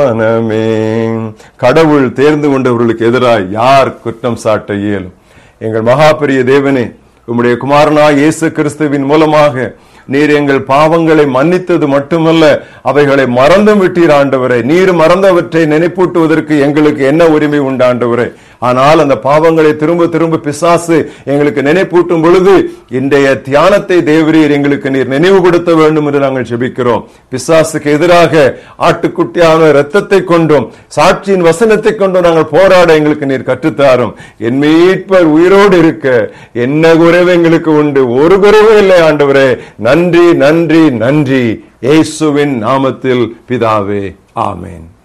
ஞானமே கடவுள் தேர்ந்து கொண்டவர்களுக்கு எதிராய் யார் குற்றம் சாட்ட இயலும் எங்கள் மகாபெரிய தேவனே உம்முடைய குமாரனா இயேசு கிறிஸ்துவின் மூலமாக நீர் எங்கள் பாவங்களை மன்னித்தது மட்டுமல்ல அவைகளை மறந்தும் விட்டீர் ஆண்டவரே நீர் மறந்தவற்றை நினைப்பூட்டுவதற்கு எங்களுக்கு என்ன உரிமை உண்டு ஆண்டவரே ஆனால் அந்த பாவங்களை திரும்ப திரும்ப பிசாசு எங்களுக்கு நினைப்பூட்டும் பொழுது இன்றைய தியானத்தை தேவரீர் எங்களுக்கு நீர் நினைவுபடுத்த வேண்டும் என்று நாங்கள் ஜெபிக்கிறோம் பிசாசுக்கு எதிராக ஆட்டுக்குட்டியான இரத்தத்தை கொண்டும் சாட்சியின் வசனத்தை கொண்டும் நாங்கள் போராட எங்களுக்கு நீர் கற்றுத்தாரும் என் மீட்பர் உயிரோடு இருக்க என்ன குறைவு எங்களுக்கு உண்டு ஒரு குறைவும் இல்லை ஆண்டவரே நன்றி நன்றி நன்றி இயேசுவின் நாமத்தில் பிதாவே ஆமென்